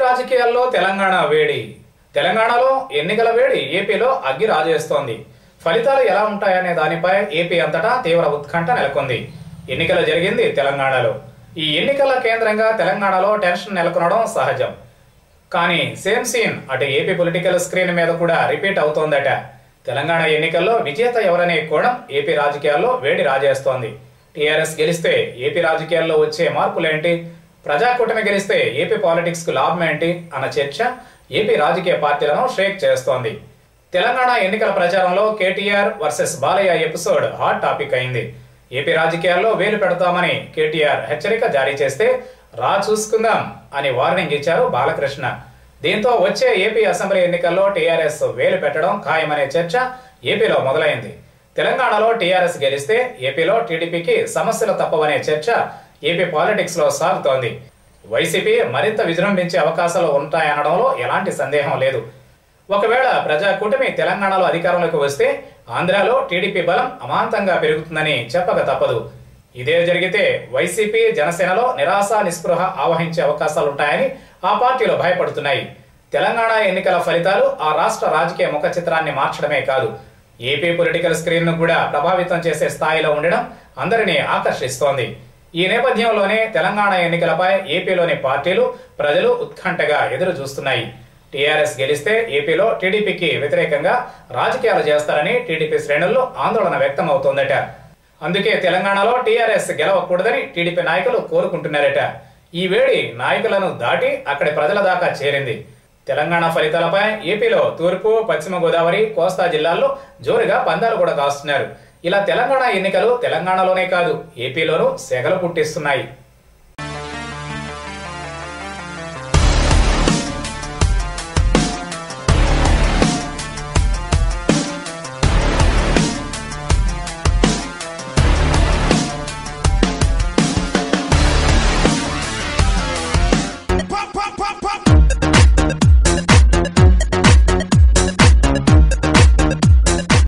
రాజకీయాల్లో తెలంగాణ వేడి తెలంగాణలో ఎన్నికల వేడి ఏపీలో అగ్గి రాజేస్తోంది ఫలితాలు ఎలా ఉంటాయనే దానిపై ఏపీ అంతటా తీవ్ర ఉత్కంఠ నెలకొంది ఎన్నికలు జరిగింది తెలంగాణలో ఈ ఎన్నికల కేంద్రంగా తెలంగాణలో టెన్షన్ నెలకొనడం సహజం కానీ సేమ్ సీన్ అటు ఏపీ పొలిటికల్ స్క్రీన్ మీద కూడా రిపీట్ అవుతోందట తెలంగాణ ఎన్నికల్లో విజేత ఎవరనే కోణం ఏపీ రాజకీయాల్లో వేడి రాజేస్తోంది టీఆర్ఎస్ గెలిస్తే ఏపీ రాజకీయాల్లో వచ్చే మార్పులేంటి ప్రజాకూటమి గెలిస్తే ఏపీ పాలిటిక్స్ కు లాభం ఏంటి అన్న చర్చ ఏపీ రాజకీయ పార్టీలను షేక్ చేస్తోంది తెలంగాణ ఎన్నికల ప్రచారంలో KTR versus Balayya episode hot topic అయింది ఏపీ రాజకీయాల్లో వేలు పెడతామని కేటీఆర్ హెచ్చరిక జారీ చేస్తే రా చూసుకుందాం అని వార్నింగ్ ఇచ్చారు బాలకృష్ణ దీంతో వచ్చే ఏపీ అసెంబ్లీ ఎన్నికల్లో టీఆర్ఎస్ వేలు పెట్టడం ఖాయమనే చర్చ ఏపీలో మొదలైంది తెలంగాణలో టీఆర్ఎస్ గెలిస్తే ఏపీలో టీడీపీకి సమస్యలు తప్పవనే చర్చ ఏపీ పాలిటిక్స్ లో సాగుతోంది వైసీపీ మరింత విజృంభించే అవకాశాలు ఉంటాయనడంలో ఎలాంటి సందేహం లేదు ఒకవేళ ప్రజా కూటమి తెలంగాణలో అధికారంలోకి వస్తే ఆంధ్రాలో టీడీపీ బలం అమాంతంగా పెరుగుతుందని చెప్పక తప్పదు ఇదే జరిగితే వైసీపీ జనసేనలో నిరాశ నిస్పృహ ఆవహించే అవకాశాలుంటాయని ఆ పార్టీలు భయపడుతున్నాయి తెలంగాణ ఎన్నికల ఫలితాలు ఆ రాష్ట్ర రాజకీయ ముఖ చిత్రాన్ని మార్చడమే కాదు ఏపీ పొలిటికల్ స్క్రీన్ ను కూడా ప్రభావితం చేసే స్థాయిలో ఉండడం అందరినీ ఆకర్షిస్తోంది ఈ నేపథ్యంలోనే తెలంగాణ ఎన్నికలపై ఏపీలోని పార్టీలు ప్రజలు ఉత్కంఠగా ఎదురు చూస్తున్నాయి టీఆర్ఎస్ గెలిస్తే ఏపీలో టీడీపీకి వ్యతిరేకంగా రాజకీయాలు చేస్తారని టీడీపీ శ్రేణుల్లో ఆందోళన వ్యక్తమవుతోందట అందుకే తెలంగాణలో టీఆర్ఎస్ గెలవకూడదని టీడీపీ నాయకులు కోరుకుంటున్నారట ఈ వేడి నాయకులను దాటి అక్కడి ప్రజల దాకా చేరింది తెలంగాణ ఫలితాలపై ఏపీలో తూర్పు పశ్చిమ గోదావరి కోస్తా జిల్లాల్లో జోరుగా పందాలు కూడా కాస్తున్నారు ఇలా తెలంగాణ ఎన్నికలు తెలంగాణలోనే కాదు ఏపీలోనూ సెగలు పుట్టిస్తున్నాయి